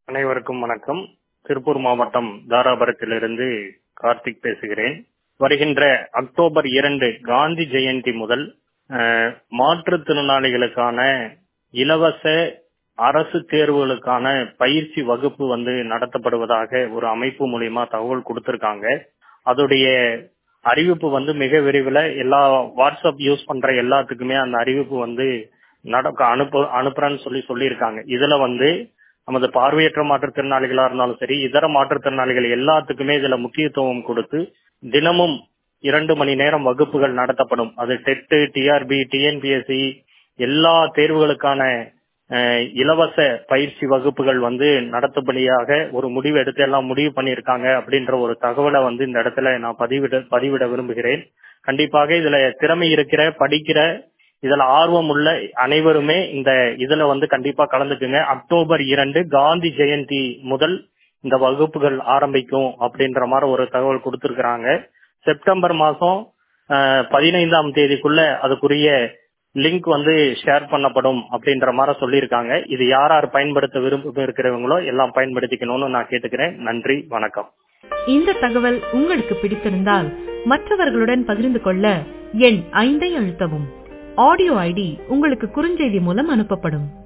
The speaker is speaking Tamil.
அனைவருக்கும் வணக்கம் திருப்பூர் மாவட்டம் தாராபுரத்திலிருந்து கார்த்திக் பேசுகிறேன் வருகின்ற அக்டோபர் இரண்டு காந்தி ஜெயந்தி முதல் அஹ், மாற்றுத்திறனாளிகளுக்கான இலவச அரசு தேர்வுகளுக்கான பயிற்சி வகுப்பு வந்து நடத்தப்படுவதாக ஒரு அமைப்பு மூலியமா தகவல் கொடுத்திருக்காங்க அதோடைய அறிவிப்பு வந்து மிக விரைவில் எல்லா வாட்ஸ்அப் யூஸ் பண்ற எல்லாத்துக்குமே அந்த அறிவிப்பு வந்து நடக்க அனுப்பு அனுப்புறேன்னு சொல்லி சொல்லியிருக்காங்க இதுல வந்து நமது பார்வையற்ற மாற்றுத்திறனாளிகளா இருந்தாலும் சரி இதர மாற்றுத்திறனாளிகள் எல்லாத்துக்குமே இதுல முக்கியத்துவம் கொடுத்து தினமும் இரண்டு மணி நேரம் வகுப்புகள் நடத்தப்படும் அது டெட்டு டிஆர்பி டிஎன்பிஎஸ்சி எல்லா தேர்வுகளுக்கான அஹ், இலவச பயிற்சி வகுப்புகள் வந்து நடத்தபடியாக ஒரு முடிவு எடுத்து எல்லாம் முடிவு பண்ணியிருக்காங்க அப்படின்ற ஒரு தகவலை வந்து இந்த இடத்துல நான் பதிவிட பதிவிட விரும்புகிறேன் கண்டிப்பாக இதுல திறமை இருக்கிற படிக்கிற இதுல ஆர்வம் உள்ள அனைவருமே இந்த இதுல வந்து கண்டிப்பா கலந்துக்குங்க அக்டோபர் இரண்டு காந்தி ஜெயந்தி முதல் இந்த வகுப்புகள் ஆரம்பிக்கும் அப்படின்ற மாதிரி ஒரு தகவல் கொடுத்திருக்கிறாங்க செப்டம்பர் மாசம் அஹ், பதினைந்தாம் தேதிக்குள்ள அதுக்குரிய லிங்க் வந்து ஷேர் பண்ணப்படும் அப்படின்ற மாதிரி சொல்லியிருக்காங்க இது யார் யார் பயன்படுத்த விரும்ப இருக்கிறவங்களோ எல்லாம் பயன்படுத்திக்கணும்னு நான் கேட்டுக்கிறேன் நன்றி வணக்கம் இந்த தகவல் உங்களுக்கு பிடித்திருந்தால் மற்றவர்களுடன் பகிர்ந்து கொள்ள எண் ஐந்தை அழுத்தவும் ஆடியோ ஐடி உங்களுக்கு குறுஞ்செய்தி மூலம் அனுப்பப்படும்